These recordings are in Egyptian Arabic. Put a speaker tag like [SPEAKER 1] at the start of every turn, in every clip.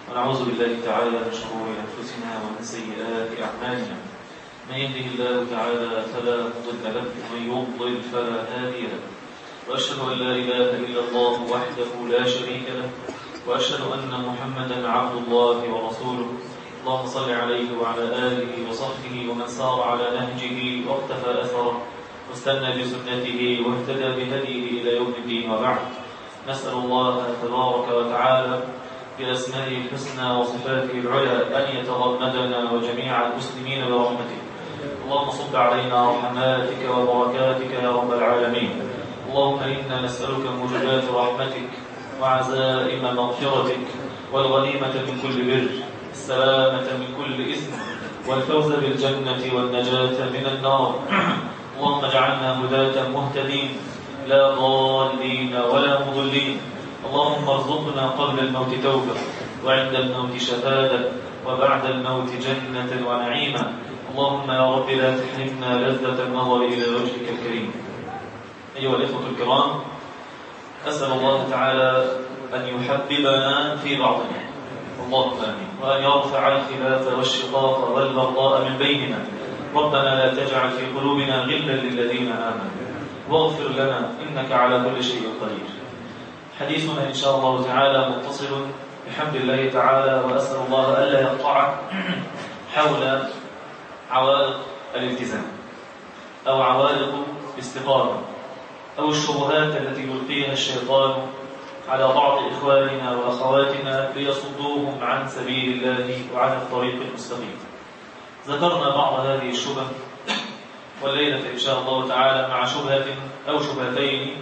[SPEAKER 1] ونعوذ بالله تعالى من شرور أنفسنا ومن سيئات أعمالنا من يهده الله تعالى فلا مضل له ومن يضلل فلا هادي له وأشهد أن لا إله إلا الله وحده لا شريك له وأشهد أن محمدا عبد الله ورسوله اللهم صل عليه وعلى آله وصحبه ومن سار على نهجه واقتفى أثره واستنى بسنته واهتدى بهديه إلى يوم الدين وبعد نسأل الله تبارك وتعالى بأسمائه الحسنى وصفاته العلى أن يتغمدنا وجميع المسلمين برحمته اللهم صب علينا رحماتك وبركاتك يا رب العالمين اللهم إنا نسألك موجبات رحمتك وعزائم مغفرتك والغنيمة من كل بر السلامة من كل إثم والفوز بالجنة والنجاة من النار اللهم اجعلنا هداة مهتدين لا ضالين ولا مضلين اللهم ارزقنا قبل الموت توبة وعند الموت شهادة وبعد الموت جنة ونعيما اللهم يا رب لا تحرمنا لذة النظر إلى وجهك الكريم أيها الإخوة الكرام أسأل الله تعالى أن يحببنا في بعضنا اللهم آمين وأن يرفع الخلاف والشقاق والبغضاء من بيننا ربنا لا تجعل في قلوبنا غلا للذين آمنوا واغفر لنا إنك على كل شيء قدير حديثنا إن شاء الله تعالى متصل بحمد الله تعالى وأسأل الله ألا يقطع حول عوائق الالتزام أو عوائق الاستقامة أو الشبهات التي يلقيها الشيطان على بعض إخواننا وأخواتنا ليصدوهم عن سبيل الله وعن الطريق المستقيم ذكرنا بعض هذه الشبه والليلة إن شاء الله تعالى مع شبهة أو شبهتين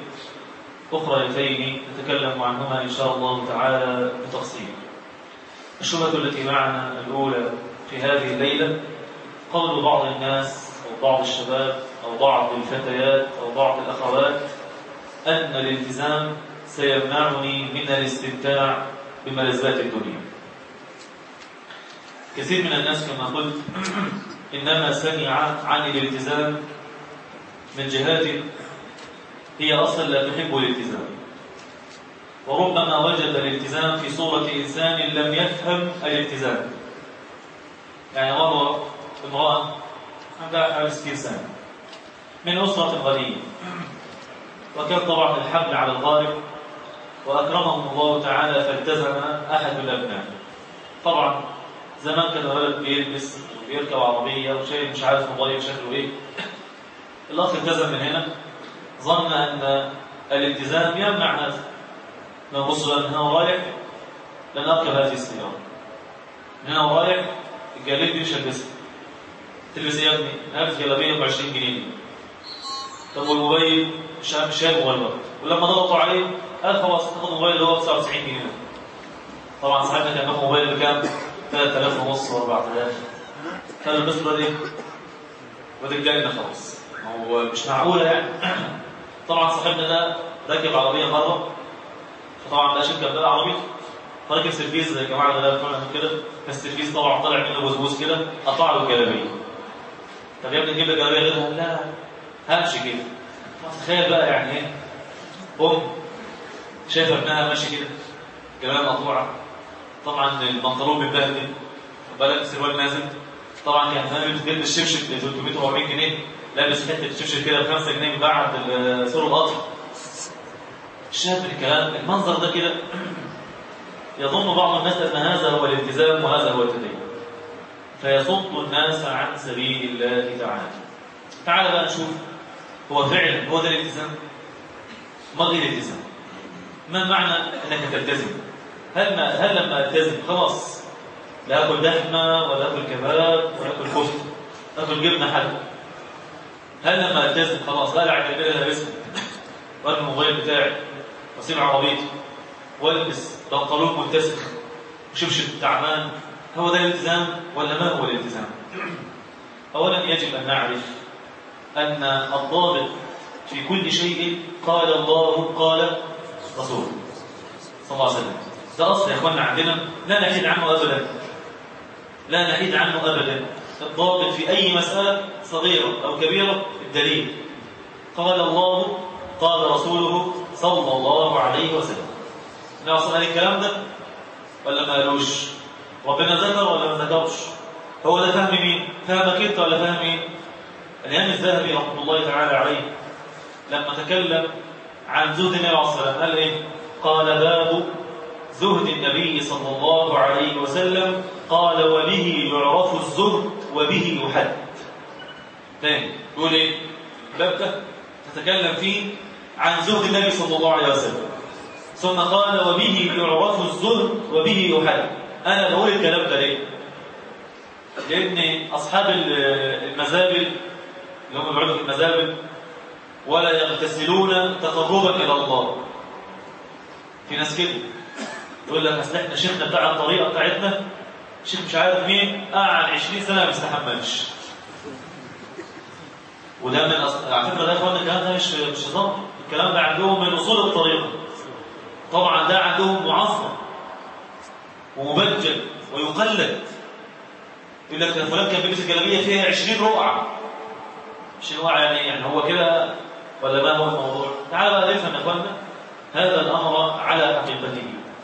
[SPEAKER 1] أخريتين نتكلم عنهما إن شاء الله تعالى بتفصيل الشبهة التي معنا الأولى في هذه الليلة قول بعض الناس أو بعض الشباب أو بعض الفتيات أو بعض الأخوات أن الالتزام سيمنعني من الاستمتاع بملذات الدنيا كثير من الناس كما قلت إنما سمع عن الالتزام من جهات هي أصلا لا تحب الالتزام وربما وجد الالتزام في صورة إنسان لم يفهم الالتزام يعني مرة امرأة عندها حوالي 60 سنة من أسرة غنية وكان طبعا الحمل على الغالب وأكرمهم الله تعالى فالتزم أحد الأبناء طبعا زمان كان الولد بيلبس وبيركب عربية وشايل مش عارف موبايل شكله إيه الأخ التزم من هنا ظن أن الالتزام يمنع هذا لو بص بقى من هنا ورايح لن أركب هذه السيارة من هنا ورايح الجليد دي مش هلبسها تلبس ايه يا ابني؟ هلبس جلابيه ب 20 جنيه طب والموبايل مش مش شايل موبايل ولما ضغطوا عليه قال خلاص تاخد موبايل اللي هو ب 99 جنيه طبعا صاحبنا كان بياخد موبايل بكام؟ 3000 ونص و4000 قال له له ايه؟ وادي الجنه خلاص هو مش معقوله يعني طبعا صاحبنا ده راكب عربيه مره فطبعا ده شركه بقى عربيته راكب سيرفيس زي الجماعه اللي بتوعنا كده فالسيرفيس طبعا طلع منه بوزبوز كده قطع له الجلابيه طب يا ابني نجيب لك جلابيه غيرها لا همشي كده تخيل بقى يعني ايه ام شايفه ابنها ماشي كده جلابيه مقطوعه طبعا البنطلون متبهدل بالك السروال نازل طبعا كان نازل بيلبس شبشب ب 300 400 جنيه لابس حته شبشب كده ب 5 جنيه من بعد سور القطر شاف الكلام المنظر ده كده يظن بعض الناس ان هذا هو الالتزام وهذا هو التدين فيصد الناس عن سبيل الله تعالى تعال بقى نشوف هو فعلا هو ده الالتزام ما ايه الالتزام ما معنى انك تلتزم هل ما هل لما التزم خلاص لا اكل لحمه ولا اكل كباب ولا اكل كفته اكل جبنه حلوه هل لما التزم خلاص لا العب الجلابيه لابسها وارمي الموبايل بتاعي واسيب عربيتي والبس بنطلون متسخ وشبشب تعبان هو ده الالتزام ولا ما هو الالتزام اولا يجب ان نعرف ان الضابط في كل شيء قال الله قال رسوله صلى الله عليه وسلم ده اصل يا اخوانا عندنا لا نحيد عنه ابدا لا نحيد عنه ابدا الضابط في اي مساله صغيره او كبيره الدليل قال الله قال رسوله صلى الله عليه وسلم النبي صلى الله عليه الكلام ده ولا ما قالوش ربنا ذكر ولا ما ذكرش هو ده فهم مين فهمك انت ولا فهم مين الامام الذهبي رحمه الله تعالى عليه لما تكلم عن زهد النبي عليه الصلاه والسلام قال ايه قال باب زهد النبي صلى الله عليه وسلم قال وبه يعرف الزهد وبه يحد تاني يقول ايه باب ده تتكلم فيه عن زهد النبي صلى الله عليه وسلم ثم قال وبه يعرف الزهد وبه يحد انا بقول الكلام ده ليه لان اصحاب المزابل اللي هم بيقعدوا في المزابل ولا يغتسلون تقربا الى الله في ناس كده يقول لك اصل احنا شيخنا بتاع الطريقه بتاعتنا شيخ مش عارف مين قعد 20 سنه ما بيستحملش وده من أص... على فكره ده يا اخوانا الكلام ده مش مش هزار الكلام ده عندهم من اصول الطريقه طبعا ده عندهم معظم ومبجل ويقلد يقول لك فلان كان بيلبس الجلابيه فيها 20 رقعه 20 رقعه يعني يعني هو كده ولا ما هو الموضوع تعال بقى نفهم يا اخوانا هذا الامر على حقيقته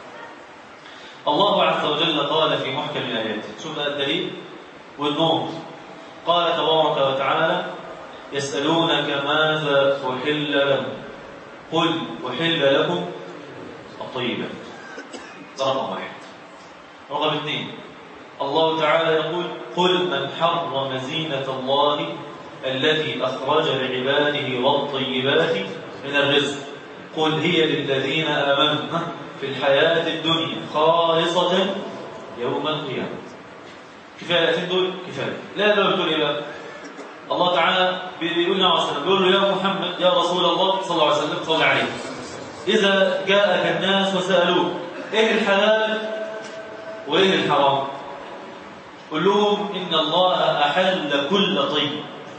[SPEAKER 1] الله عز وجل قال في محكم الايات شوف بقى الدليل والنور قال تبارك وتعالى يسالونك ماذا احل لهم قل احل لكم الطيبات ده رقم واحد رقم اثنين الله تعالى يقول قل من حرم زينة الله التي أخرج لعباده والطيبات من الرزق قل هي للذين آمنوا في الحياة الدنيا خالصة يوم القيامة كفاية الآيتين دول كفاية لا دول بتقول إيه بقى الله تعالى بيقول لنا عليه بيقول له يا محمد يا رسول الله صلى الله عليه وسلم صلى عليه إذا جاءك الناس وسألوك إيه الحلال وإيه الحرام قل لهم إن الله أحل كل طيب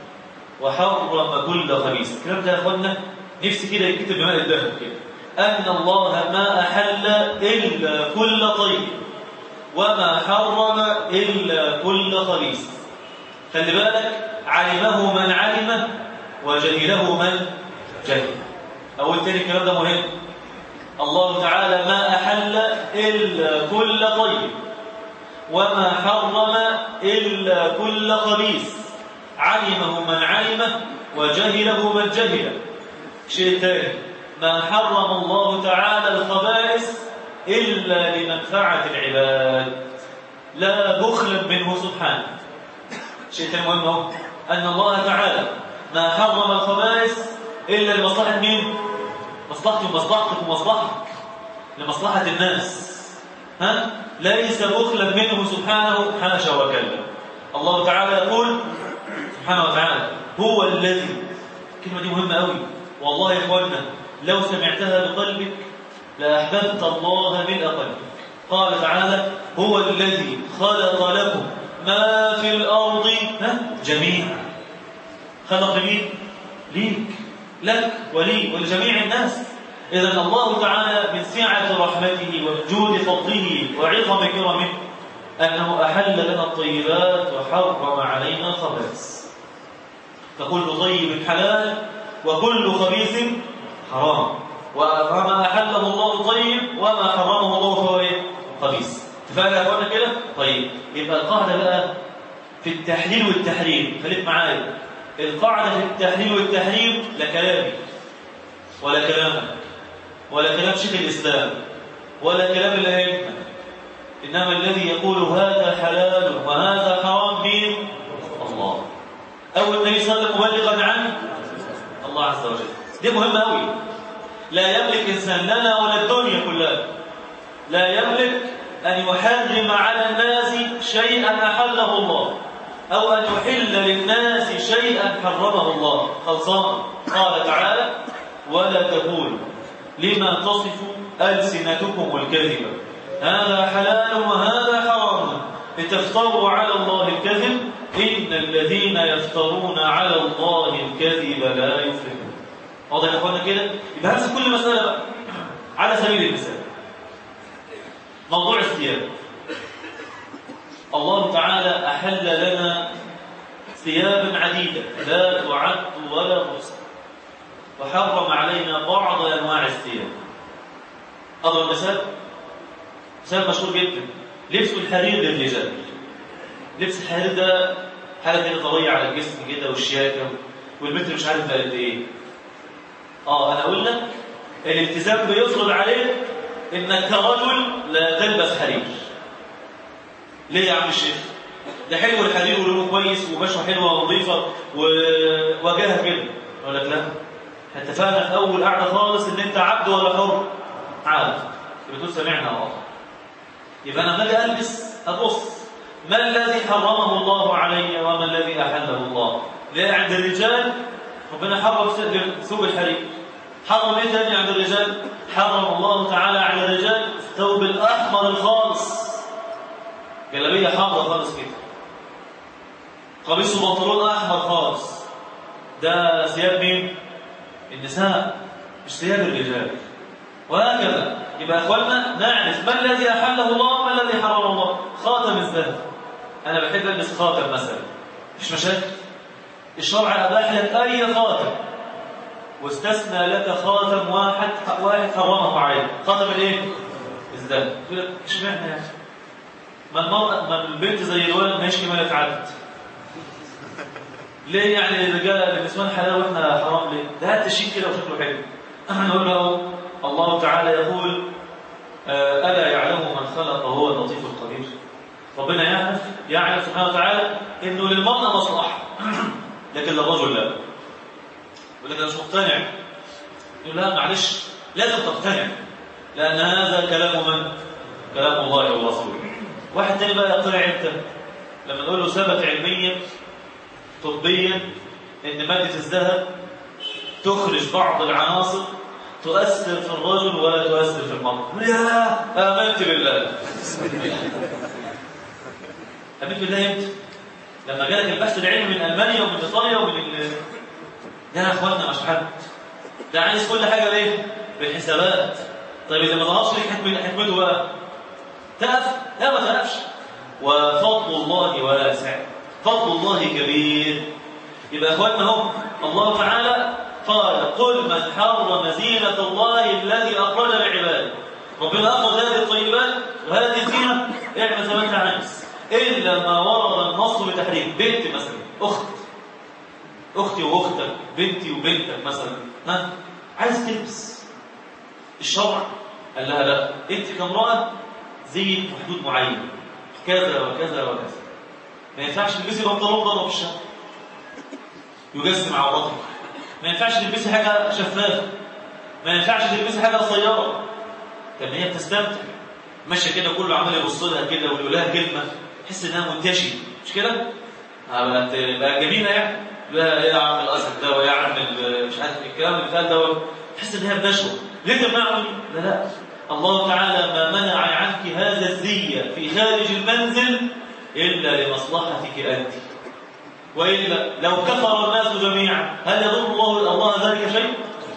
[SPEAKER 1] وحرم كل خبيث الكلام ده يا أخوانا نفسي كده يكتب بماء الذهب كده أن الله ما أحل إلا كل طيب وما حرم إلا كل خبيث خلي بالك علمه من علم وجهله من جهل أول تاني الكلام ده مهم الله تعالى ما أحل إلا كل طيب وما حرم إلا كل خبيث علمه من علمه وجهله من جهله شيء ثاني ما حرم الله تعالى الخبائث إلا لمنفعة العباد لا بخلا منه سبحانه شيء ثاني مهم هو أن الله تعالى ما حرم الخبائث إلا لمصلحة مين؟ مصلحتي ومصلحتك ومصلحتك لمصلحة الناس ها؟ ليس بخلا منه سبحانه حاشا وكلا الله تعالى يقول سبحانه وتعالى هو الذي الكلمة دي مهمة قوي والله يا إخواننا لو سمعتها بقلبك لأحببت الله من قلبك قال تعالى هو الذي خلق لكم ما في الأرض ها؟ جميعا خلق مين؟ ليك لك ولي ولجميع الناس إذا الله تعالى من سعة رحمته وجود فضله وعظم كرمه أنه أحل لنا الطيبات وحرم علينا الخبائث فكل طيب حلال وكل خبيث حرام وما أحله الله طيب وما حرمه الله فهو إيه؟ خبيث اتفقنا يا اخوانا كده؟ طيب يبقى القاعدة بقى في التحليل والتحريم خليك معايا القاعدة في التحليل والتحريم لا كلامي ولا كلامك ولا كلام شيخ الإسلام ولا كلام الأئمة إنما الذي يقول هذا حلال وهذا حرام مين؟ الله أو النبي صلى الله عليه وسلم مبلغا عنه الله عز وجل دي مهمة أوي لا يملك إنسان لنا ولا الدنيا كلها لا يملك أن يحرم على الناس شيئا أحله الله أو أن يحل للناس شيئا حرمه الله خلصان قال تعالى ولا تقولوا لما تصف ألسنتكم الكذب هذا حلال وهذا حرام لتفتروا على الله الكذب إن الذين يفترون على الله الكذب لا يفلحون واضح يا اخوانا كده يبقى همسك كل مسألة بقى على سبيل المثال موضوع الثياب الله تعالى أحل لنا ثيابا عديدة لا تعد ولا تحصى وحرم علينا بعض أنواع الثياب أضرب مثال سبب مشهور جدا لبس الحرير للرجال لبس الحرير ده حاجه كده طويله على الجسم كده والشياكه والمتر مش عارف بقى قد ايه اه انا اقول لك الالتزام بيفرض عليك انك كرجل لا تلبس حرير ليه يا عم الشيخ ده حلو الحرير ولونه كويس وبشره حلوه ونظيفه ووجهها كده اقول لك لا اتفقنا في اول قعده خالص ان انت عبد ولا حر عبد بتقول سمعنا اه يبقى انا لما اجي البس ابص ما الذي حرمه الله علي وما الذي احله الله لا عند الرجال ربنا حرم ثوب الحرير حرم ايه تاني عند الرجال حرم الله تعالى على الرجال الثوب الاحمر الخالص جلابيه حمراء خالص كده قميص وبنطلون احمر خالص ده ثياب مين النساء مش ثياب الرجال وهكذا يبقى اخواننا نعرف ما الذي احله الله وما الذي حرمه الله خاتم الذهب انا بحب البس خاتم مثلا مش مشاكل الشرع اباح لك اي خاتم واستثنى لك خاتم واحد واحد حرمه عليك خاتم الايه الذهب يقول لك اشمعنى يعني ما المرأة ما البنت زي الولد ما يشكي ملك عدد ليه يعني الرجال النسوان حلال واحنا حرام ليه؟ ده تشيك كده وشكله حلو احنا نقول له الله تعالى يقول آه الا يعلم من خلق وهو اللطيف الخبير ربنا يعرف يعرف سبحانه وتعالى انه للمرأة مصلحة لكن للرجل لا يقول لك انا مش مقتنع يقول لا معلش لازم تقتنع لان هذا كلام من؟ كلام الله ورسوله واحد تاني بقى يقتنع امتى؟ لما نقول له ثبت علميا طبيا ان ماده الذهب تخرج بعض العناصر تؤثر في الرجل ولا تؤثر في المرأة يا آمنت بالله آمنت بالله امتى؟ لما جالك البحث العلمي من ألمانيا ومن إيطاليا ومن ال... ده يا اخوانا مش حد ده عايز كل حاجة ليه؟ بالحسابات طيب إذا ما ظهرش ليك حكمته بقى تقف؟ لا ما تقفش وفضل الله واسع فضل الله كبير يبقى اخواننا هم الله تعالى قال قل من حرم زينة الله الذي أخرج لعباده ربنا أخرج هذه الطيبات وهذه الزينة اعمل زي ما أنت عايز إلا ما ورد النص بتحريم بنت مثلا أخت أختي وأختك بنتي وبنتك مثلا ها عايز تلبس الشرع قال لها لا أنت كامرأة زي حدود معينة كذا وكذا وكذا ما ينفعش تلبسي بنطلون ضرب في الشارع يجسم عورتك ما ينفعش تلبسي حاجه شفافه ما ينفعش تلبسي حاجه قصيره طب هي بتستمتع ماشيه كده كله عمال يبص لها كده ويقول لها كلمه تحس انها منتشي مش كده؟ بقت بقى جميله يعني لا يا عم الاسد ده ويا عم مش عارف الكلام اللي اتقال ده تحس انها بنشوه ليه تمنعني؟ لا لا الله تعالى ما منع عنك هذا الزي في خارج المنزل إلا لمصلحتك أنت وإلا لو كفر الناس جميعا هل يضر الله الله ذلك شيء؟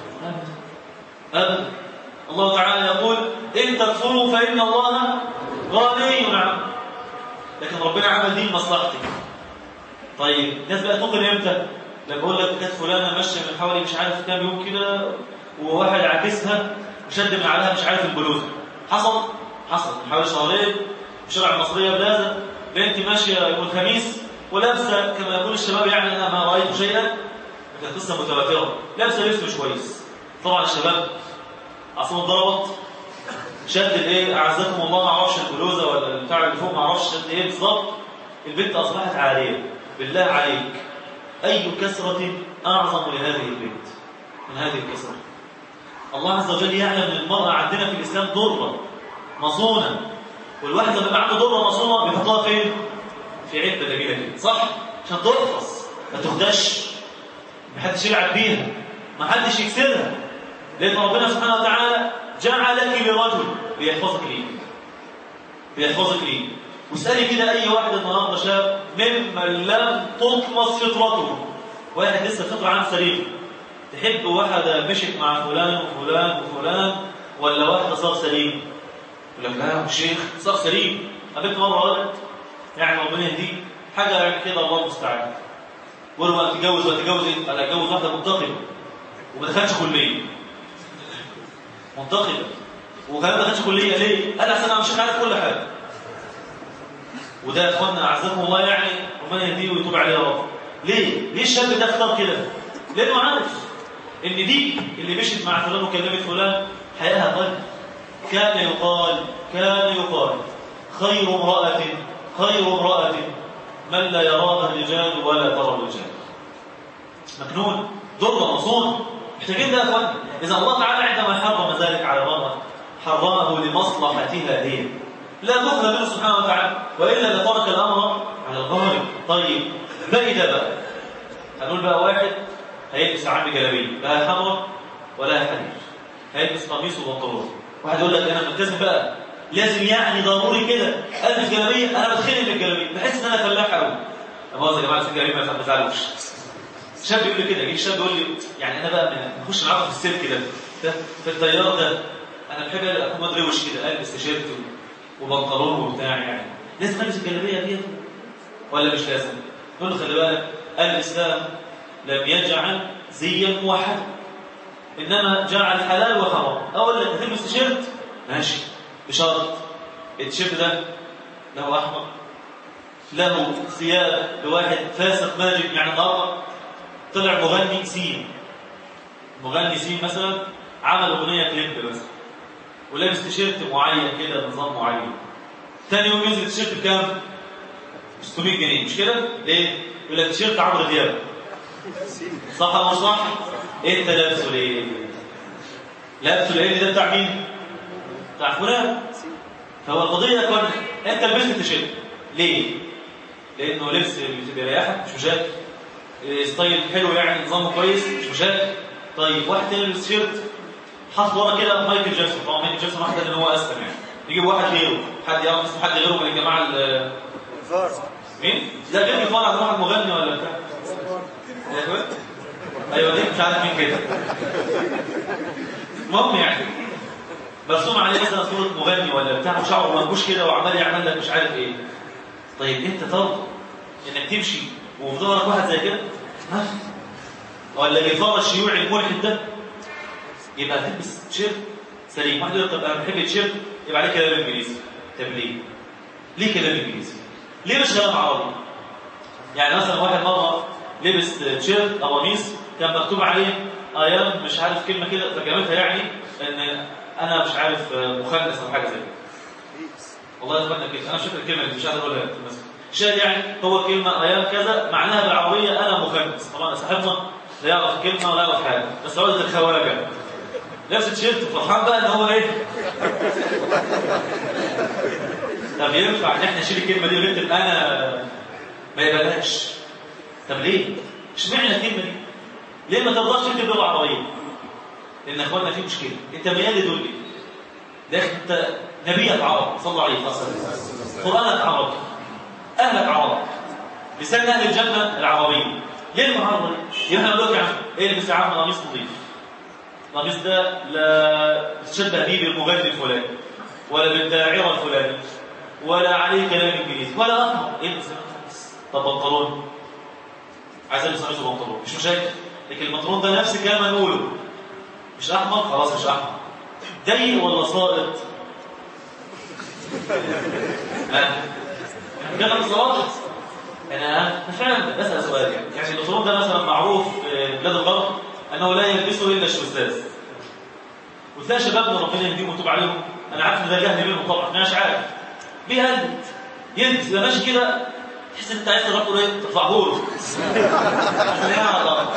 [SPEAKER 1] أبدا الله تعالى يقول إن تكفروا فإن الله غني عنكم لكن ربنا عمل دين مصلحتك طيب الناس بقى تقول امتى؟ لما اقول لك كانت فلانه ماشيه من حوالي مش عارف كام يوم كده وواحد عاكسها وشد من عليها مش عارف البلوزه حصل حصل من حوالي شهرين في الشارع المصريه بلازا بنت ماشيه يوم الخميس ولابسه كما يقول الشباب يعني انا ما رايت شيئا كانت قصه متواتره لابسه لبس مش كويس طبعا الشباب عصام ضربت شد الايه اعزكم الله ما اعرفش البلوزه ولا البتاع اللي فوق ما اعرفش شد ايه بالظبط البنت اصبحت عاريه بالله عليك اي كسره اعظم لهذه البنت من هذه الكسره الله عز وجل يعلم ان المراه عندنا في الاسلام ضره مصونه والواحد لما يبقى عنده ضره مصونه بيحطها فين؟ في علبه جميله كده صح؟ عشان تحفظ ما تخدش ما حدش يلعب بيها ما حدش يكسرها لان ربنا سبحانه وتعالى جعلك لرجل بيحفظك ليه بيحفظك ليه واسالي كده اي واحد النهارده شاب ممن لم تطمس فطرته واحد لسه فطره عنده سليمه تحب واحده مشت مع فلان وفلان وفلان ولا واحده صار سليم يقول لك لا يا شيخ صار سليم قابلت مره ولد يعني ربنا يهديه حاجه يعني كده الله المستعان ولا اتجوز واتجوز ايه؟ انا اتجوز واحده منتقبه وما دخلش كليه منتقبه وكمان ما كانش كليه ليه؟ قال عشان انا مش عارف كل حاجه وده يا اخوانا اعزكم الله يعني ربنا يهديه ويتوب عليه يا رب ليه؟ ليه الشاب ده اختار كده؟ لانه عارف ان دي اللي مشيت مع فلان وكلمت فلان حياها طيب كان يقال كان يقال خير امرأة خير امرأة من لا يراها الرجال ولا ترى الرجال مكنون ضربة مصون محتاجين ده يا اخوانا اذا الله تعالى عندما حرم ذلك على المرأة حرمه لمصلحتها هي لا بخل منه سبحانه وتعالى والا لترك الامر على الغالب طيب باقي ده بقى هنقول بقى واحد هيلبس عم جلابيه لا حمراء ولا حرير هيلبس قميص وبنطلون واحد يقول لك انا ملتزم بقى لازم يعني ضروري كده البس جلابيه انا بتخنق من الجلابيه بحس ان انا فلاح قوي طب يا جماعه الجلابيه ما تزعلوش شاب يقول لي كده يجي الشاب يقول لي يعني انا بقى نخش معاكم في السلك ده ده في التيار ده انا بحب اكون مدروش كده البس تيشيرت وبنطلون وبتاع يعني لازم البس الجلابيه دي ولا مش لازم؟ نقول له خلي بالك الاسلام لم يجعل زيا موحدا انما جعل حلال وحرام اول لك هتلبس تيشيرت ماشي بشرط التيشيرت ده له احمر له ثياب لواحد فاسق ماجد يعني النهارده طلع مغني سين مغني سين مثلا عمل اغنيه كليب مثلا ولابس تيشيرت معين كده نظام معين ثاني يوم ينزل التيشيرت بكام؟ 600 جنيه مش كده؟ ليه؟ يقول لك تيشيرت عمرو دياب صح ولا مش صح؟ ايه انت لابسه ليه؟ لابسه ليه ده بتاع مين؟ بتاع فلان فهو القضيه يا اخوانا انت لبست تيشيرت ليه؟ لانه لبس بيريحك مش مشاكل ستايل حلو يعني نظامه كويس مش مشاكل طيب واحد تاني لبس تيشيرت حط ورا كده مايكل جاكسون طبعا مايكل جاكسون واحد ان هو اسلم يعني يجيب واحد غيره حد يعرف اسمه حد غيره من الجماعه ال مين؟ لا غير الفار عند واحد مغني ولا بتاع ايوه ايوه دي مش عارف مين كده المهم يعني مرسوم عليه مثلا صوره مغني ولا بتاع وشعره منبوش كده وعمال يعمل لك مش عارف ايه طيب انت ترضى انك تمشي وفي ظهرك واحد زي كده ها ولا الجفار الشيوعي الملحد ده يبقى تلبس تيشيرت سليم واحد يقول طب انا بحب التيشيرت يبقى عليه كلام انجليزي طب ليه؟ ليه كلام انجليزي؟ ليه مش كلام عربي؟ يعني مثلا واحد مره لبس تيشيرت او قميص كان مكتوب عليه ايام مش عارف كلمه كده ترجمتها يعني ان انا مش عارف مخنث او حاجه زي كده والله اتمنى كده انا مش فاكر الكلمه دي مش عارف اقولها مثلا الشاهد يعني هو كلمه ايام كذا معناها بالعربيه انا مخنث طبعا صاحبنا لا يعرف كلمه ولا يعرف حاجه بس عقده الخواجه لابس تيشيرت فرحان بقى ان هو ايه طب ينفع ان احنا نشيل الكلمه دي ونكتب انا ما يبلاش طب ليه؟ اشمعنى الكلمه دي؟ ليه ما ترضاش تكتب باللغه العربيه؟ لان اخواننا في مشكله انت ميال دول ليه؟ لكن انت نبيك عربي صلى الله عليه وسلم قرانك عربي اهلك عرب لسان اهل الجنه العربيه ليه المعارضه دي؟ يبقى احنا نقول لك ايه اللي بيستعمل قميص نظيف القميص ده لا تشبه به بالمغني الفلاني ولا بالداعره الفلاني ولا عليه كلام انجليزي ولا احمر ايه اللي طب بنطلون عايز البس قميص وبنطلون مش مشاكل لكن البنطلون ده نفس الكلام هنقوله مش احمر خلاص مش احمر ضيق ولا ساقط جمع ساقط انا فعلا بسال سؤال يعني يعني البنطلون ده مثلا معروف في بلاد الغرب انه لا يلبسه الا الشمساس وتلاقي شبابنا ربنا يهديهم ويتوب عليهم انا عارف ان ده جهل منهم طبعا انا مش عارف بيهدد يلبس يبقى ماشي كده تحس ان انت عايز تروح له ايه ترفعه له عشان يعرف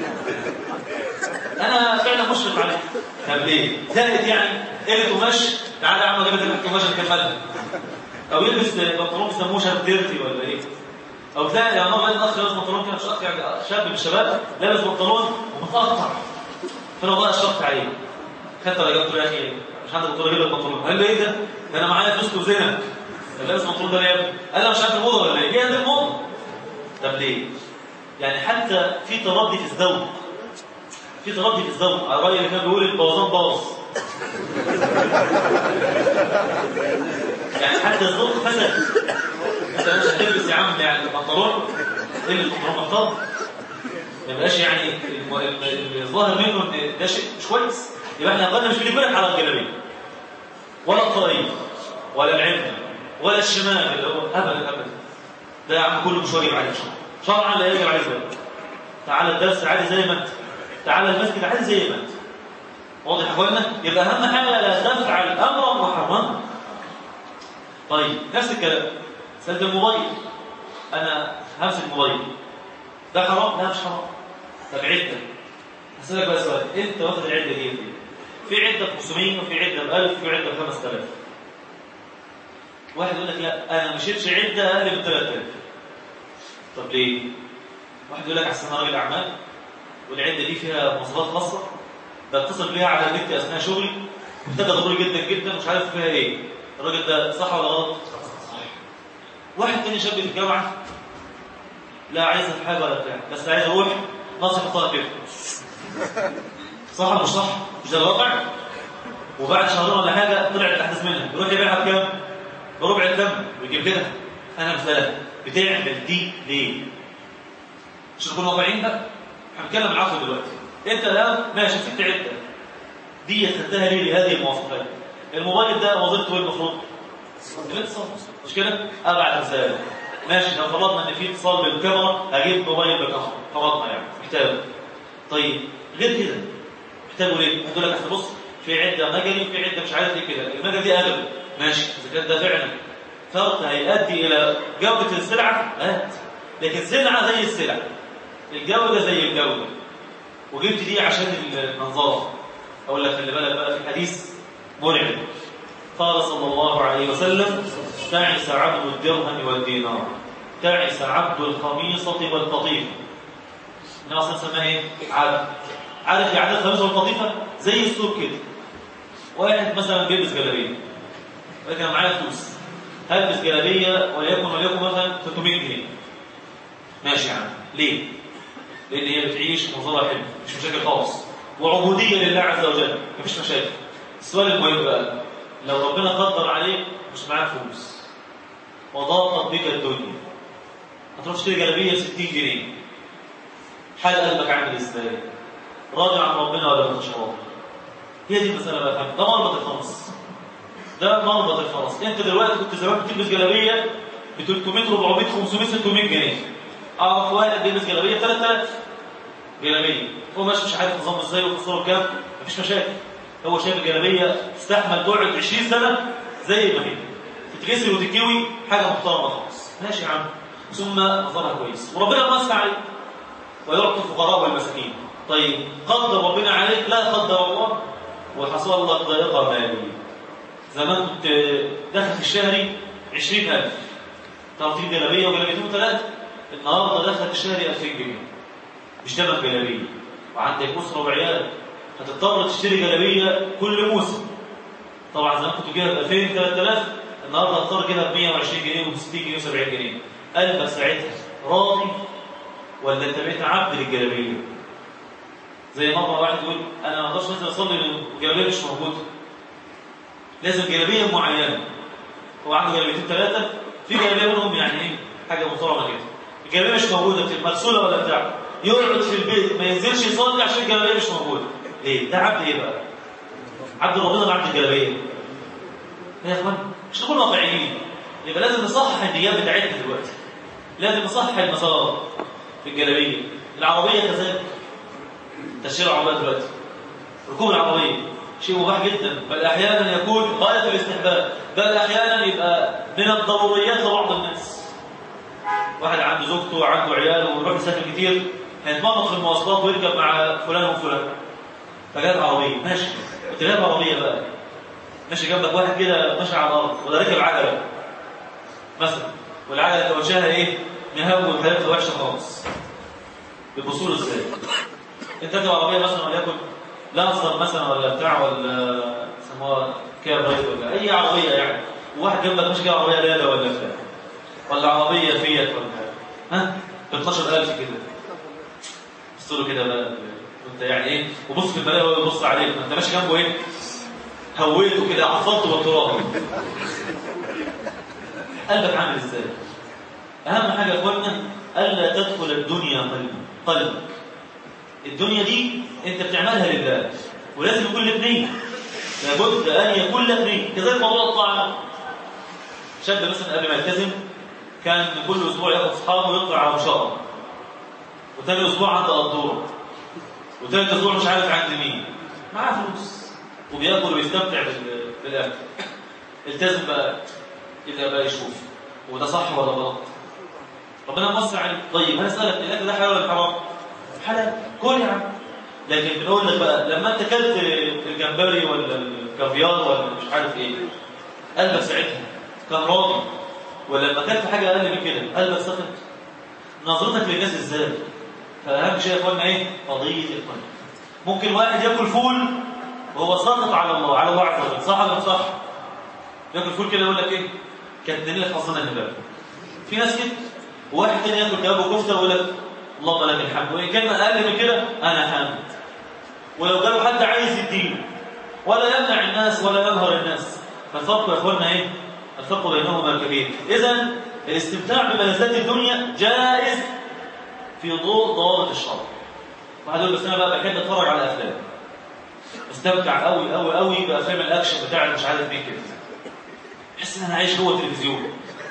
[SPEAKER 1] انا فعلا مشفق عليه طب ليه؟ زائد يعني قله قماش تعالى يا عم جابت لك قماش نكملها او يلبس بنطلون بيسموه شاب ديرتي ولا ايه؟ او تلاقي يا ماما الاخ لابس بنطلون كده مش اخ يعني شاب من الشباب لابس بنطلون ومتقطع فانا والله اشفقت عليه خدت ولا جبت له يا اخي مش عندك بنطلون اجيب لك بنطلون قال لي ايه ده؟ ده انا معايا فلوس وزنا لابس بنطلون ده ليه؟ قال لي مش عارف الموضه ولا ايه؟ جاي الموضه طب ليه؟ يعني حتى في تردي في الذوق في تردي في الذوق على الراي اللي كان بيقول البوظان باظ يعني حتى الذوق فسد انت مش هتلبس يا عم يعني البنطلون ايه البنطلون محتاط ما يبقاش يعني الظاهر منه ان ده شيء مش كويس يبقى احنا قلنا مش بنجبرك على الجلابيه ولا الطريق ولا العلم ولا الشمال اللي هو ابدا ابدا ده يا عم كله مش واجب عليك شرعا لا يجب عليك ذلك تعالى الدرس عادي زي ما انت تعالى المسجد عادي زي ما انت واضح يا اخوانا يبقى اهم حاجه لا تفعل امرا محرما طيب نفس الكلام سد الموبايل انا همسك موبايل ده حرام لا مش حرام طب عده هسألك بقى سؤال انت واخد العده دي في عده ب 500 وفي عده ب 1000 وفي عده ب 5000 واحد يقول لك لا انا ما شيلش عده اقل من 3000 طب ليه؟ واحد يقول لك احسن انا راجل اعمال والعده دي فيها مواصفات خاصه بتصل بيها على النت اثناء شغلي محتاجه ضروري جدا جدا مش عارف فيها ايه الراجل ده صح ولا غلط؟ صح واحد تاني شاب في الجامعه لا عايز في حاجه ولا بتاع بس عايز اروح ناصح الطلب كده صح ولا مش صح؟ مش ده الواقع؟ وبعد شهرين ولا حاجه طلعت الاحداث منها يروح يبيعها بكام؟ بربع الثمن ويجيب كده انا مثلا بتعمل دي ليه؟ مش نكون واقعيين بقى هنتكلم العقل دلوقتي انت الان ماشي مسكت عده دي خدتها ليه لهذه المواصفات الموبايل ده وظيفته ايه المفروض؟ الاتصال مش كده؟ ابعت رساله ماشي لو فرضنا ان في اتصال بالكاميرا اجيب موبايل بالكاميرا فرضنا يعني محتاجه طيب غير كده محتاجه ليه؟ هتقول لك اصل بص في عده مجري وفي عده مش عارف ايه كده المجري دي اغلى ماشي اذا كان ده فعلا فرق هيؤدي الى جوده السلعه هات لكن سلعه زي السلع الجوده زي الجوده وجبت دي عشان المنظره اقول لك خلي بالك بقى في الحديث مرعب قال صلى الله عليه وسلم تعس عبد الدرهم والدينار تعس عبد الخميصة والقطيفة النبي صلى الله عليه ايه؟ عبد عارف يعني الخميصة والقطيفة زي السوق كده واحد مثلا بيلبس جلابية ولكن انا معايا فلوس هلبس جلابية وليكن وليكن مثلا 300 جنيه ماشي يا عم ليه؟ لأن هي بتعيش منظرها حلو مش مشاكل خالص وعبودية لله عز وجل مفيش مشاكل السؤال المهم بقى لو ربنا قدر عليك مش معاك فلوس وضاقت بك الدنيا هتروح تشتري جلابيه ب 60 جنيه حال قلبك عامل ازاي؟ راضي عن ربنا ولا مش راضي؟ هي دي المساله بقى فهم. ده مربط الفرس ده مربط الفرس انت دلوقتي كنت زمان بتلبس جلابيه ب 300 400 500 600 جنيه اعرف واحد بيلبس جلابيه 3000 جلابيه هو ماشي مش عارف نظام ازاي وخساره كام مفيش مشاكل هو شايف الجلابيه تستحمل تقعد 20 سنه زي ما هي تتغسل وتتكوي حاجه محترمه خالص ماشي يا عم ثم نظرها كويس وربنا مسك عليك ويعطي الفقراء والمساكين طيب قدر ربنا عليك لا قدر الله وحصل لك ضائقه ماليه زمان كنت دخل في الشهري 20000 تعرف تجيب جلابيه وجلابيتين ثلاثه النهارده دخل في الشهري 2000 جنيه مش ثمن جلابيه وعندك اسره وعيال هتضطر تشتري جلابيه كل موسم طبعا زمان كنت تجيبها ب 2000 3000 النهارده هتضطر تجيبها ب 120 جنيه و60 جنيه و70 جنيه قلبك ساعتها راضي ولا انت بقيت عبد للجلابيه زي مره واحد يقول انا ما اقدرش مثلا اصلي الجلابيه مش موجوده لازم جلابيه معينه هو عنده جلابيتين ثلاثه في جلابيه منهم يعني ايه حاجه محترمه كده الجلابيه مش موجوده بتبقى مرسوله ولا بتاع يقعد في البيت ما ينزلش يصلي عشان الجلابيه مش موجوده ليه ده عبد ايه بقى عبد ربنا ولا عبد الجلابيه يا اخوان مش نكون واقعيين يبقى لازم نصحح النيات بتاعتنا دلوقتي لازم نصحح المسار في الجلابيه العربيه كذلك تشير العربيه دلوقتي ركوب العربيه شيء مباح جدا بل احيانا يكون غايه الاستحباب بل احيانا يبقى من الضروريات لبعض الناس واحد عنده زوجته وعنده عياله ويروح يسافر كتير هيتمرمط في المواصلات ويركب مع فلان وفلان فجاب عربيه ماشي انت جايب عربيه بقى ماشي جنبك واحد كده ماشي على الارض ولا راكب عجله مثلا والعجله توجهها ايه؟ مهون حالتها وحشه خالص بتبصوا له ازاي؟ انت راكب عربيه مثلا وليكن لانسر مثلا ولا بتاع ولا يسموها كيا برايت ولا اي عربيه يعني وواحد جنبك ماشي جايب عربيه لادا ولا بتاع ولا عربيه فيات ولا ها ب 12000 كده بص له كده بقى وانت يعني ايه وبص في المرايه وهو يبص عليك انت ماشي جنبه ايه هويته كده عفضته بالتراب قلبك عامل ازاي اهم حاجه يا اخوانا الا تدخل الدنيا قلبك قلبك الدنيا دي انت بتعملها لله ولازم يكون لك نيه لابد ان يكون لك نيه كذلك موضوع الطاعه شاب مثلا قبل ما يلتزم كان كل اسبوع ياخد اصحابه ويطلع على مشاء وثاني اسبوع عنده قدوره وثالث اسبوع مش عارف عند مين معاه فلوس وبياكل ويستمتع بال- بالاكل التزم بقى يبقى بقى يشوف وده صح ولا غلط ربنا موسع عليك طيب هنسالك الاكل ده حلال ولا حرام حلال كل يا عم لكن بنقول لك بقى لما انت اكلت الجمبري ولا الكافيار ولا مش عارف ايه قلبك ساعتها كان راضي ولما اكلت حاجه اقل من كده قلبك سخط نظرتك للناس ازاي فاهم شيء يا اخوانا ايه قضيه القلب ممكن واحد ياكل فول وهو ساخط على الله على الله عز وجل صح ولا مش صح ياكل فول كده يقول لك ايه كانت لك حظنا هبال في ناس كده وواحد تاني ياكل كباب وكفته ويقول لك اللهم لك الحمد وان كان اقل من كده انا حامد ولو قالوا حد عايز يدينه ولا يمنع الناس ولا ينهر الناس فالفرق يا اخوانا ايه الفرق بينهما كبير اذا الاستمتاع بملذات الدنيا جائز في ضوء ضوابط الشرع واحد يقول بس انا بقى بحب اتفرج على افلام استمتع قوي قوي قوي بافلام الاكشن بتاع مش عارف مين كده احس ان انا عايش جوه التلفزيون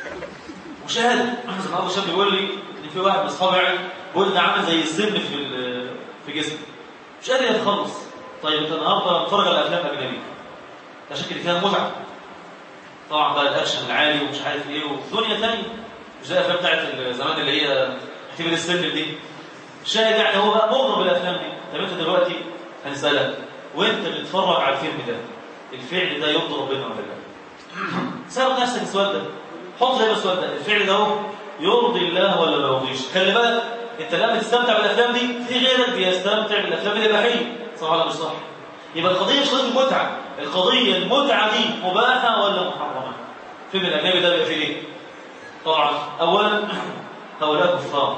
[SPEAKER 1] مشاهد احمد النهارده شاب بيقول لي ان في واحد من اصحابي يعني بيقول ده عامل زي السم في ال- في جسمه مش قادر يتخلص طيب انت النهارده بتتفرج على افلام اجنبيه ده شكل فيها متعه طبعا بقى الاكشن العالي ومش عارف ايه ودنيا ثانيه مش زي الافلام بتاعت زمان اللي هي احتمال السلم دي شاهد يعني هو بقى مغرم بالافلام دي طب انت دلوقتي هنسالك وانت بتتفرج على الفيلم ده الفعل ده يرضي ربنا ولا لا؟ سأل نفسك السؤال ده حط زي ما السؤال ده الفعل ده هو يرضي الله ولا ما يرضيش خلي بالك انت لما تستمتع بالافلام دي في غيرك بيستمتع بالافلام الاباحيه صح ولا مش صح يبقى القضيه مش قضيه المتعه القضيه المتعه دي مباحه ولا محرمه الفيلم الاجنبي ده بيبقى فيه ايه طبعا اولا هؤلاء كفار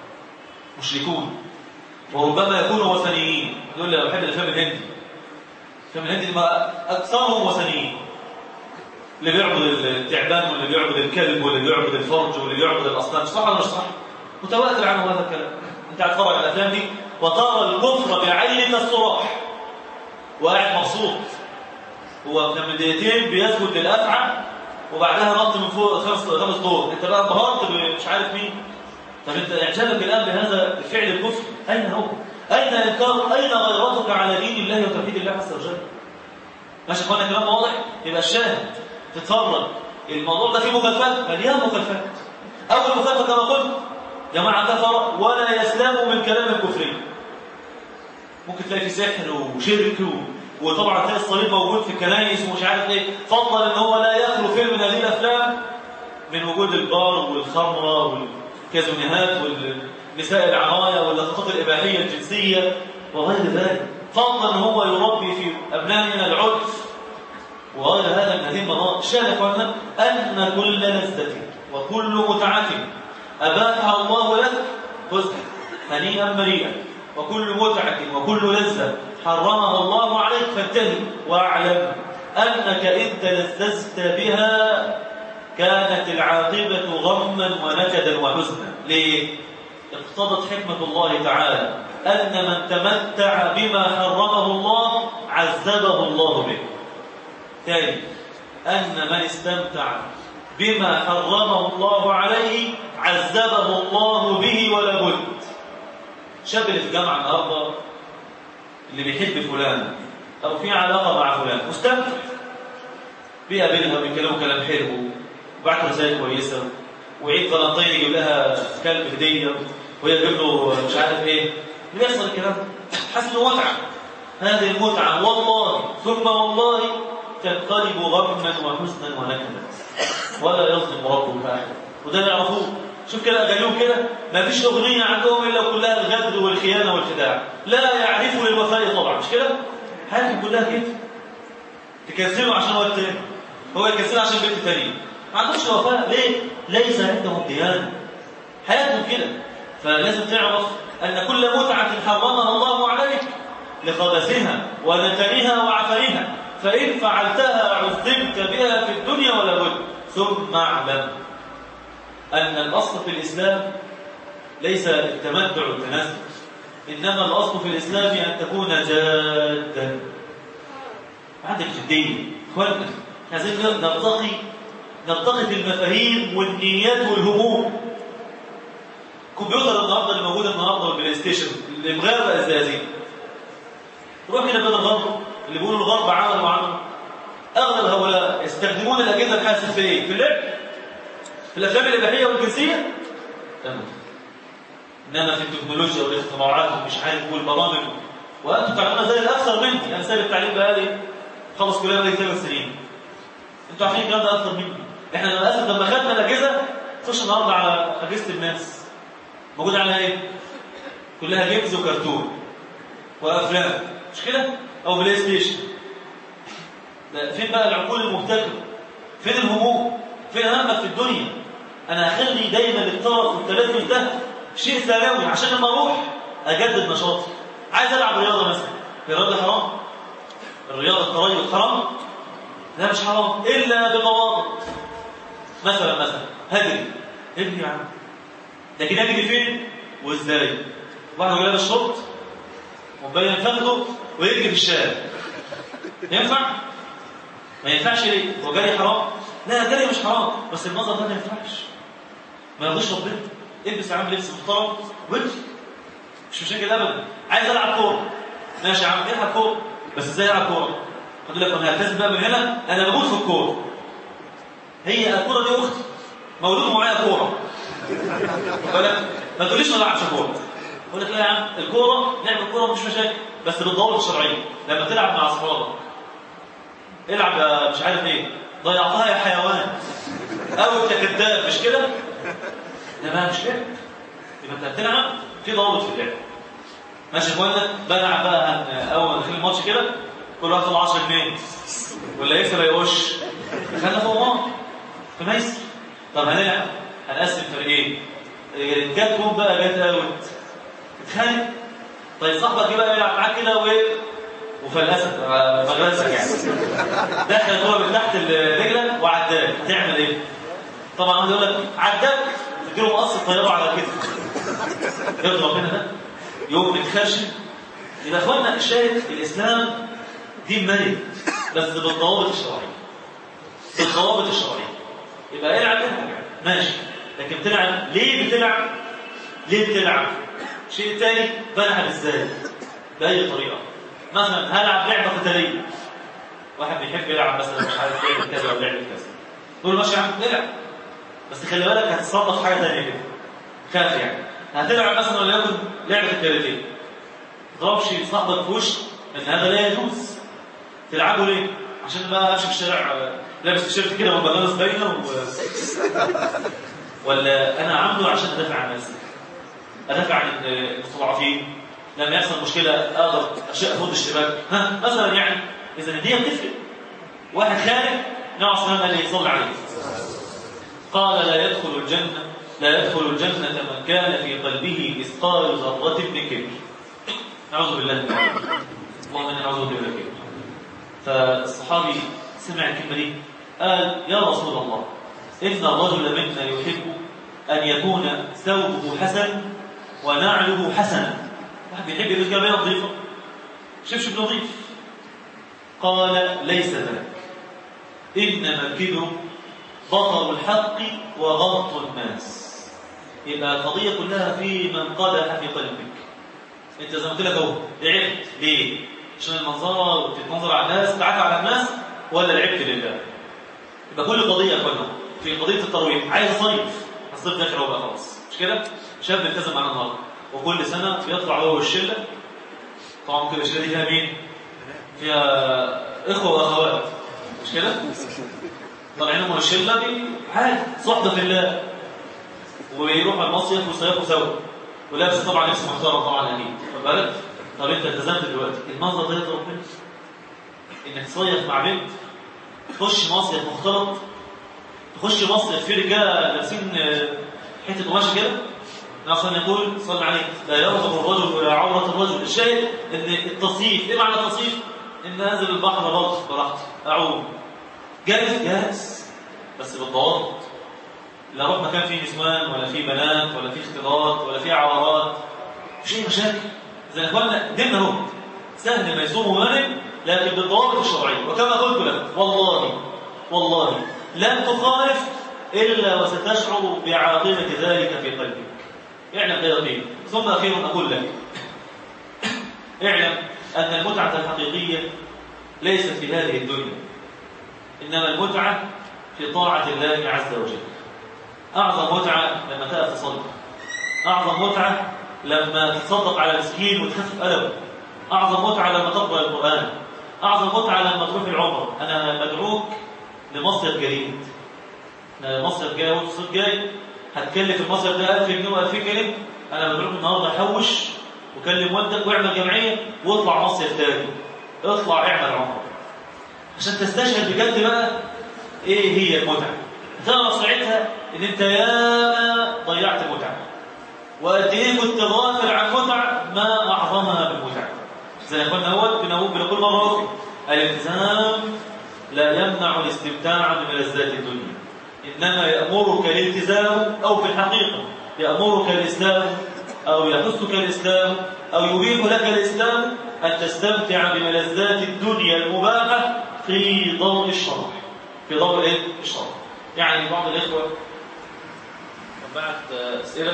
[SPEAKER 1] مشركون وربما يكونوا وثنيين دول اللي بحب الافلام الهندي الافلام الهندي دي بقى اكثرهم وثنيين اللي بيعبد التعبان واللي بيعبد الكلب واللي بيعبد الفرج واللي بيعبد الاصنام صح ولا مش صح؟ متواتر عنه هذا الكلام انت هتتفرج على الافلام دي وترى الكفر بعينك الصراح وقاعد مبسوط هو كان من دقيقتين بيسجد للافعى وبعدها نط من فوق خمس خمس دور انت بقى انبهرت مش عارف مين طب انت اعجابك الان بهذا الفعل الكفر اين هو؟ اين انكار اين غيرتك على دين الله وتوحيد الله عز وجل؟ ماشي اخوانا كلام واضح؟ يبقى الشاهد تتفرج الموضوع ده فيه مخالفات مليان مخالفات اول مخالفه كما قلت جماعه كفر ولا يسلموا من كلام الكفرين ممكن تلاقي في سحر وشرك و... وطبعا تلاقي الصليب موجود في الكنائس ومش عارف ايه فضل ان هو لا يخلو فيلم من هذه الافلام من وجود البار والخمره والكازونيهات والنساء العرايا واللقطات الاباحيه الجنسيه وغير ذلك فضل ان هو يربي في ابنائنا العنف وغير هذا من هذه المناطق الشاهد قلنا ان كل لذه وكل متعه اباحها الله لك خذها هنيئا مريئا وكل متعه وكل لذه حرمها الله عليك فانتهي واعلم انك ان تلذذت بها كانت العاقبه غما ونكدا وحزنا ليه اقتضت حكمه الله تعالى ان من تمتع بما حرمه الله عذبه الله به ثاني أن من استمتع بما حرمه الله عليه عذبه الله به ولا بد شاب اللي في الجامعة النهارده اللي بيحب فلان أو في علاقة مع فلان مستمتع بيقابلها وبيتكلموا كلام حلو وبعت رسائل كويسة وعيد فلنطين يجيب لها كلب هدية وهي تجيب له مش عارف ايه بيحصل الكلام حاسس انه متعة هذه المتعة والله ثم والله تنقلب غما وحزنا ونكدا ولا يظلم ربك احد وده يعرفوه شوف كده اغانيهم كده ما فيش اغنيه عندهم الا كلها الغدر والخيانه والخداع لا يعرفوا للوفاء طبعا مش كده حياتهم كلها كده تكسله عشان وقت تاني هو يكسله عشان بنت تانية ما عندهمش وفاء ليه ليس عندهم ديانه حياتهم كده فلازم تعرف ان كل متعه حرمها الله عليك لخبثها ونتنها وعفرها فإن فعلتها عذبت بها في الدنيا ولا بد ثم اعلم أن الأصل في الإسلام ليس التمتع والتنزل إنما الأصل في الإسلام أن تكون جادا عندك جديه اخوانا عايزين نرتقي نرتقي في المفاهيم والنيات والهموم كمبيوتر النهارده اللي موجود النهارده والبلاي ستيشن اللي مغرق الزقازيق روح هنا بلد الغرب اللي بيقولوا الغرب عمل وعمل اغلب هؤلاء يستخدمون الاجهزه الحاسه في ايه؟ في اللعب في الافلام الاباحيه والجنسيه تمام انما في التكنولوجيا والاختراعات ومش عارف والبرامج وانتم تعلمون ذلك اكثر مني انا سايب التعليم بقالي خلص كليه بقالي ثلاث سنين انتوا عارفين الكلام ده اكثر مني احنا للاسف لما خدنا الاجهزه خش النهارده على اجهزه الناس موجود عليها ايه؟ كلها جيمز وكرتون وافلام مش كده؟ او بلاي ستيشن ده فين بقى العقول المهتمه؟ فين الهموم؟ فين همك في الدنيا؟ انا اخلي دايما الطرف والتلذذ ده شيء ثانوي عشان لما اروح اجدد نشاطي عايز العب رياضه مثلا الرياضه حرام الرياضه التريض حرام لا مش حرام الا بضوابط مثلا مثلا هجري اجري يا عم لكن اجري فين وازاي واحد لابس شورت ومبين فخده ويجري في الشارع ينفع ما ينفعش ليه هو جري حرام لا جري مش حرام بس المنظر ده ما ينفعش ما يرضيش ربنا البس يا عم لبس محترم واجري مش مشاكل ابدا عايز العب كوره ماشي يا عم العب كوره بس ازاي العب كوره قلت لك انا هلتزم بقى من هنا انا بموت في الكوره هي الكوره دي اختي مولود معايا كوره بالك ما تقوليش ما العبش كوره اقول لك لا يا عم الكوره لعب الكوره مش مشاكل بس بالضوابط الشرعيه لما تلعب مع اصحابك العب يا مش عارف ايه ضيعتها يا حيوان او انت كذاب مش كده ده بقى مش كده يبقى انت بتلعب في ضوابط في اللعب ماشي يا اخوانا بلعب بقى اول ما الماتش كده كل واحد طلع 10 جنيه ولا يكسب ما يقوش خلينا فوق بعض في ميسر طب هنلعب هنقسم فريقين جت جون بقى جت اوت اتخانق طيب صاحبك جه بقى يلعب معاك كده و وفلسك مغرسك يعني دخل الكوره من تحت رجلك وعداك تعمل ايه؟ طبعا عايز يقول لك عداك تديله مقص الطياره على كده يرضى ربنا ده يوم متخرشم يبقى اخوانا الشاهد الاسلام دين مرن بس بالضوابط الشرعيه بالضوابط الشرعيه يبقى العب العب ماشي لكن بتلعب ليه بتلعب ليه بتلعب شيء تاني بلعب ازاي باي طريقه مثلا هلعب لعبه قتاليه واحد بيحب يلعب مثلا مش عارف لعبه كذا ولا لعبه كذا تقول ماشي يا عم العب بس خلي بالك هتتصرف حاجه ثانيه كده خاف يعني هتلعب مثلا وليكن لعبه الكاراتيه تضربش صاحبك في وشه ان هذا لا يجوز تلعبه ليه؟ عشان بقى امشي في الشارع لابس تيشيرت كده وبنانس باينه و... ولا انا عامله عشان ادافع عن نفسي ادافع عن المستضعفين لما يحصل مشكله اقدر اخد الشباك ها مثلا يعني اذا دي بتفرق واحد خارج نوع صلاه اللي يصلي عليه قال لا يدخل الجنه لا يدخل الجنه من كان في قلبه مثقال ذره من كبر نعوذ بالله من اللهم انا نعوذ بالله من الكبر فالصحابي سمع الكلمه دي قال يا رسول الله ان الرجل منا يحب ان يكون ثوبه حسن ونعله حسنا واحد بيحب يلبس جلابيه نظيفه شبشب نظيف قال ليس ذلك انما الكبر بطر الحق وغمط الناس يبقى القضيه كلها في من قدح في قلبك انت زي ما قلت لك اهو لعبت ليه؟ عشان المنظره وتتنظر على الناس تعافى على الناس ولا لعبت لله؟ يبقى كل قضيه يا اخوانا في قضيه الترويح عايز صيف الصيف داخل هو بقى خلاص مش كده؟ شاب التزم معانا النهارده وكل سنه بيطلع هو والشله طبعا ممكن الشله دي فيها مين؟ فيها اخوه واخوات مش كده؟ طالعين هم الشله دي عادي صحبه في الله ويروحوا المصيف ويصيفوا سوا ولابس طبعا لبس محترم طبعا اكيد خد بالك؟ طب انت التزمت دلوقتي المنظر ده يرضي ربنا انك تصيف مع بنت تخش مصيف مختلط تخش مصيف في رجاله لابسين حته قماشه كده عشان يقول صلى عليه لا يرغب الرجل الى عوره الرجل الشاهد ان التصيف ايه معنى التصيف؟ ان انزل البحر بلط براحتي اعوم جائز جائز بس بالضوابط لا اروح مكان فيه نسوان ولا فيه بنات ولا فيه اختلاط ولا فيه عورات مش اي مشاكل زي اخواننا ديننا اهو سهل ما يصوم ومانع لكن بالضوابط الشرعية وكما قلت لك والله والله لن تخالف إلا وستشعر بعاقبة ذلك في قلبك اعلم بيقين ثم أخيرا أقول لك اعلم أن المتعة الحقيقية ليست في هذه الدنيا إنما المتعة في طاعة الله عز وجل أعظم متعة لما تقف تصدق أعظم متعة لما تتصدق على مسكين وتخفف ألمه أعظم متعة لما تقرأ القرآن أعظم متعة لما تروح العمرة أنا بدعوك لمصيف جديد مصيف جاي وتصيف جاي هتكلف المصيف ده 1000 جنيه و2000 جنيه أنا بدعوك النهارده حوش وكلم والدك واعمل جمعية واطلع مصيف تاني اطلع اعمل عمرة عشان تستشهد بجد بقى ايه هي المتعة تعرف ساعتها ان انت ياما ضيعت متعة وقد ايه كنت غافل عن متعة ما اعظمها بالمتعة زي ما قلنا اول بنقول بنقول مرة اخرى الالتزام لا يمنع الاستمتاع بملذات الدنيا انما يأمرك الالتزام او في الحقيقة يأمرك الاسلام او يحثك الاسلام او يبيح لك الاسلام ان تستمتع بملذات الدنيا المباحة في ضوء الشرع في ضوء ايه الشرع يعني بعض الاخوه بعت اسئله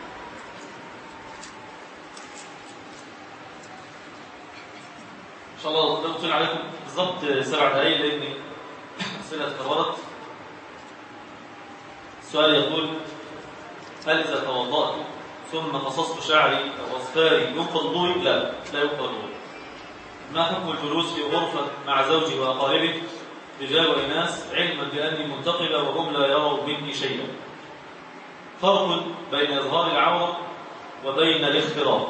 [SPEAKER 1] ان شاء الله لا اطيل عليكم بالضبط سبع دقائق لان اسئله تكررت السؤال يقول هل اذا توضات ثم قصصت شعري او اظفاري ينقض وضوئي لا لا ينقض وضوئي ما حكم الجلوس في غرفة مع زوجي وأقاربي رجال وإناث علما بأني منتقبة وهم لا يروا مني شيئا فرق بين إظهار العورة وبين الاختلاط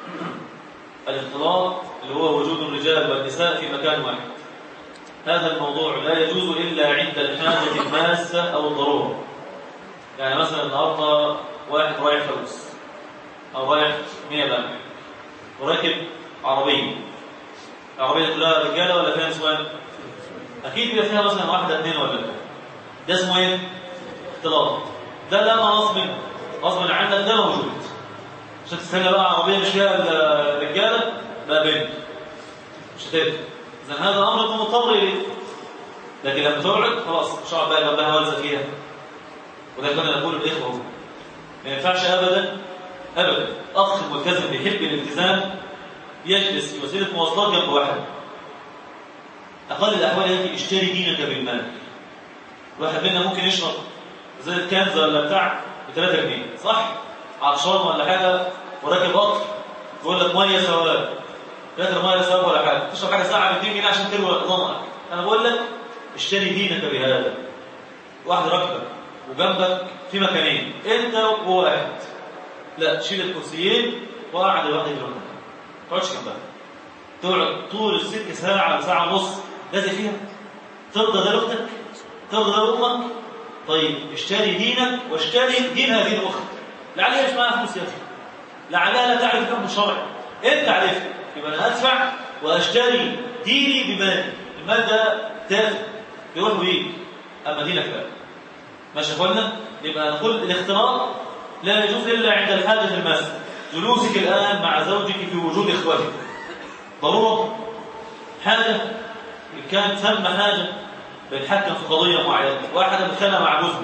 [SPEAKER 1] الاختلاط اللي هو وجود الرجال والنساء في مكان واحد هذا الموضوع لا يجوز إلا عند الحاجة الماسة أو الضرورة يعني مثلا النهارده واحد رايح فلوس أو رايح مية بقى وراكب عربية العربية كلها رجالة ولا فيها نسوان؟ أكيد بيبقى فيها مثلا واحدة اثنين ولا ثلاثة. ده اسمه إيه؟ اختلاط. ده لا غصب منه. غصب عنك ده موجود. عشان تستنى بقى عربية مش فيها رجالة بقى بنت. مش هتقدر. إذا هذا أمر أنت مضطر إليه. لكن لما تقعد خلاص مش هقعد بقى جنبها والزة فيها. وده كنا نقول الإخوة ما ينفعش أبدا أبدا أخ ملتزم بيحب الالتزام يجلس في وسيله مواصلات جنب واحد اقل الاحوال يجي اشتري دينك بالمال واحد منا ممكن يشرب زي كنز ولا بتاع ب 3 جنيه صح عطشان ولا حاجه وراكب قطر بيقول لك ميه ثواب لتر ميه ثواب ولا حاجه تشرب حاجه ساعه ب 2 جنيه عشان تروي ضمك انا بقول لك اشتري دينك بهذا واحد راكبك وجنبك في مكانين انت وواحد لا شيل الكرسيين وقعد الواحد يروح تقعدش جنبها تقعد طول الست ساعة ساعة ونص لازم فيها ترضى ده لاختك ترضى ده لامك طيب اشتري دينك واشتري دين هذه الاخت لعلها مش معاها فلوس يا اخي لعلها لا تعرف الحكم الشرعي انت عرفت يبقى انا ادفع واشتري ديني بمالي المال ده تافه يروح ويجي اما دينك لا ماشي يا اخوانا يبقى نقول الاختلاط لا يجوز الا عند الحاجه الماسه جلوسك الآن مع زوجك في وجود إخوتك ضرورة حاجة إن كان ثم حاجة بنتحكم في قضية معينة واحدة متخانقة مع جوزها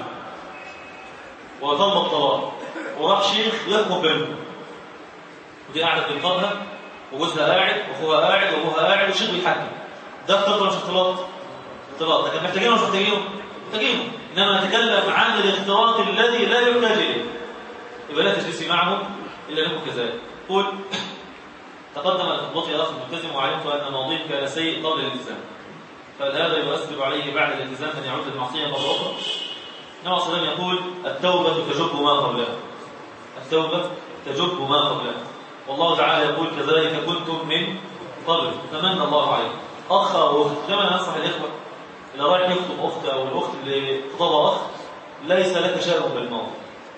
[SPEAKER 1] وتم الطلاق وراح شيخ يحكم بينهم ودي قاعدة بتنقضها وجوزها قاعد واخوها قاعد وابوها قاعد والشيخ بيتحكم ده اختلاط ولا مش اختلاط؟ اختلاط لكن محتاجينه ولا مش محتاجينه؟ محتاجينه انما نتكلم عن الاختلاط الذي لا يحتاج اليه يبقى لا تجلسي معهم إلا لكم كذلك قل تقدم أن خطبتي أخ ملتزم وعلمت أن ماضيه كان سيء قبل الالتزام فهل هذا يؤثر عليه بعد الالتزام أن يعود للمعصية مرة أخرى؟ النبي صلى الله عليه وسلم يقول التوبة تجب ما قبلها التوبة تجب ما قبلها والله تعالى يقول كذلك كنتم من قبل فمن الله عليكم أخ أو أخت كما ننصح الإخوة اللي رايح يخطب أخت أو الأخت اللي خطبها أخ ليس لك شأن بالماضي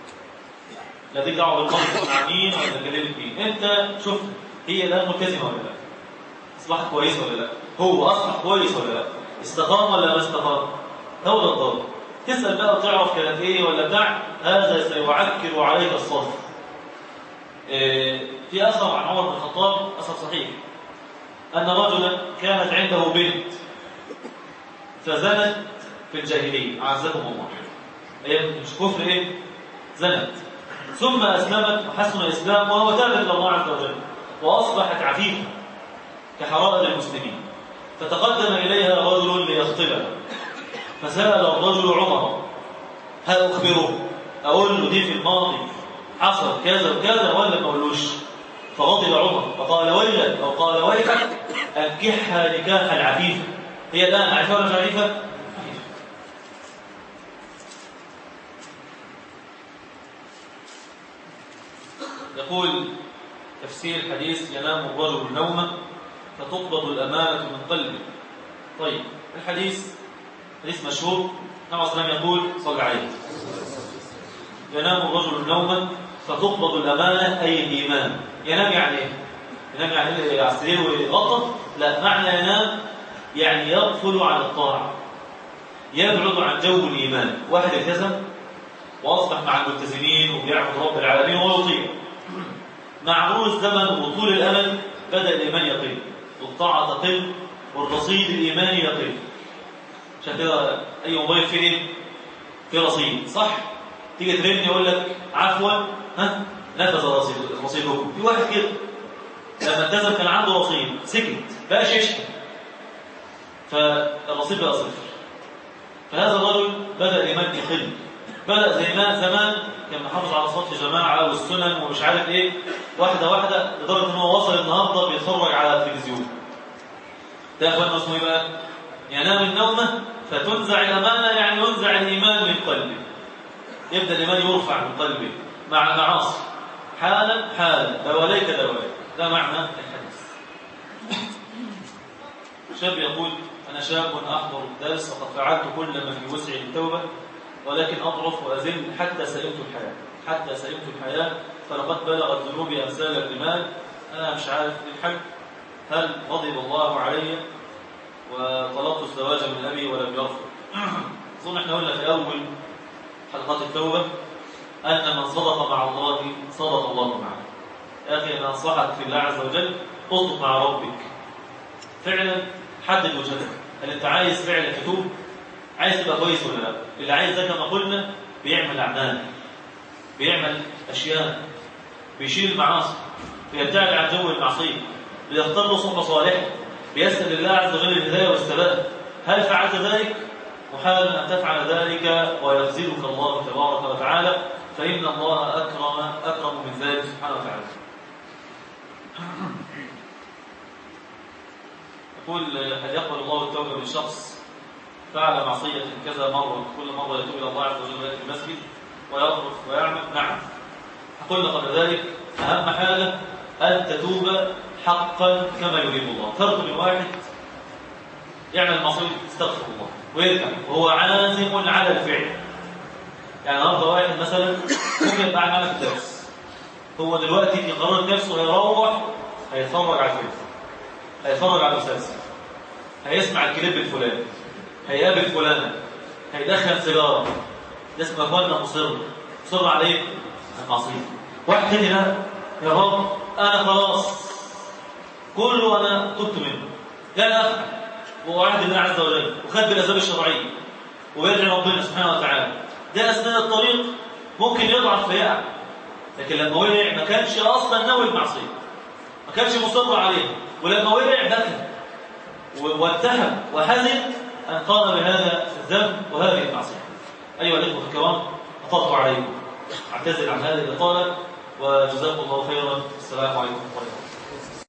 [SPEAKER 1] لا تيجي دعوه بالمنطق مع مين ولا كلمت مين انت شوف هي الان ملتزمه ولا لا اصبحت كويس ولا لا هو اصبح كويس ولا لا استقام ولا ما استقام هو ده الضابط تسال بقى وتعرف كانت ايه ولا بتاع هذا سيعكر عليك الصف إيه في اثر عن عمر بن الخطاب اثر صحيح أن رجلا كانت عنده بنت فزنت في الجاهلية أعزكم الله هي مش كفر إيه زنت ثم أسلمت وحسن إسلامها وتابت إلى الله عز وجل وأصبحت عفيفة كحرائر المسلمين فتقدم إليها رجل ليخطبها فسأل الرجل عمر هل أخبره أقول له دي في الماضي حصل كذا وكذا ولا ما أقولوش فغضب عمر فقال ويلك أو قال ويلك أنكحها نكاح العفيفة هي الآن عفيفة ولا مش عفيفة؟ يقول تفسير حديث ينام الرجل نوما فتقبض الأمانة من قلبه طيب الحديث حديث مشهور نعم السلام يقول صلى عليه ينام الرجل نوما فتقبض الأمانة أي الإيمان ينام يعني ايه؟ ينام يعني ايه على السرير ويغطى لا معنى ينام يعني يغفل عن الطاعة يبعد عن جو الإيمان واحد التزم وأصبح مع الملتزمين وبيعبد رب العالمين ويطيع مع مرور الزمن وطول الأمل بدأ الإيمان يقل والطاعة تقل والرصيد الإيماني يقل عشان كده أي موبايل فيه إيه؟ فيه رصيد صح؟ تيجي ترن يقول لك عفوا ها نفذ رصيد رصيدكم في واحد كده لما التزم كان عنده رصيد سكت بقاش يشحن فالرصيد بقى صفر فهذا الرجل بدأ الإيمان يقل بدأ زي ما زمان كان محافظ على صلاة الجماعة والسنن ومش عارف ايه واحدة واحدة لدرجة ان هو وصل النهارده بيتفرج على التلفزيون ده يا اخوانا اسمه ايه بقى؟ ينام النومة فتنزع الأمانة يعني ينزع الإيمان من قلبه يبدأ الإيمان يرفع من قلبه مع المعاصي حالا حالا دواليك دواليك ده معنى الحديث شاب يقول أنا شاب أحضر الدرس وقد فعلت كل ما في وسعي للتوبة ولكن أضعف وأزل حتى سلمت الحياة حتى سلمت الحياة فلقد بلغت ذنوبي أمثال الرمال أنا مش عارف الحج هل غضب الله علي وطلبت الزواج من أبي ولم يرفض أظن احنا قلنا في أول حلقات التوبة أن من صدق مع الله صدق الله معه يا أخي أنا أنصحك في الله عز وجل اصدق مع ربك فعلا حدد وجهتك هل أنت عايز فعلا تتوب عايز تبقى كويس ولا لا اللي عايز ده كما قلنا بيعمل أعمال بيعمل أشياء بيشيل المعاصي بيبتعد عن جو المعصية بيختار له صحبة صالحة بيسأل الله عز وجل الهداية والثبات هل فعلت ذلك؟ محال أن تفعل ذلك ويخزلك الله تبارك وتعالى فإن الله أكرم أكرم من ذلك سبحانه وتعالى يقول هل يقبل الله التوبة من شخص فعل معصية كذا مرة كل مرة يتوب إلى الله عز وجل ويأتي المسجد ويرقص ويعمل نعم قلنا قبل ذلك أهم حاجة أن تتوب حقا كما يريد الله فرق من واحد يعمل معصية استغفر الله ويرجع وهو عازم على الفعل يعني النهارده واحد مثلا ممكن يبقى معانا في الدرس هو دلوقتي في قرار نفسه هيروح هيتفرج على الفيلم هيتفرج على المسلسل هيسمع الكليب الفلاني هيقابل فلانة هيدخن سيجارة ده اسمه اخواننا مصر مصر على ايه؟ المعصية واحد تاني لا يا رب انا خلاص كله انا تبت منه لا افعل ووعد الله عز وجل وخد بالاسباب الشرعيه ويدعي ربنا سبحانه وتعالى ده اثناء الطريق ممكن يضعف فيقع لكن لما وقع ما كانش اصلا ناوي المعصيه ما كانش مصر عليها ولما وقع بكى واتهم وحزن ان قام بهذا الذنب وهذه المعصيه ايها الاخوه الكرام اطلت عليكم اعتذر عن هذه الاطاله وجزاكم الله خيرا السلام عليكم ورحمه الله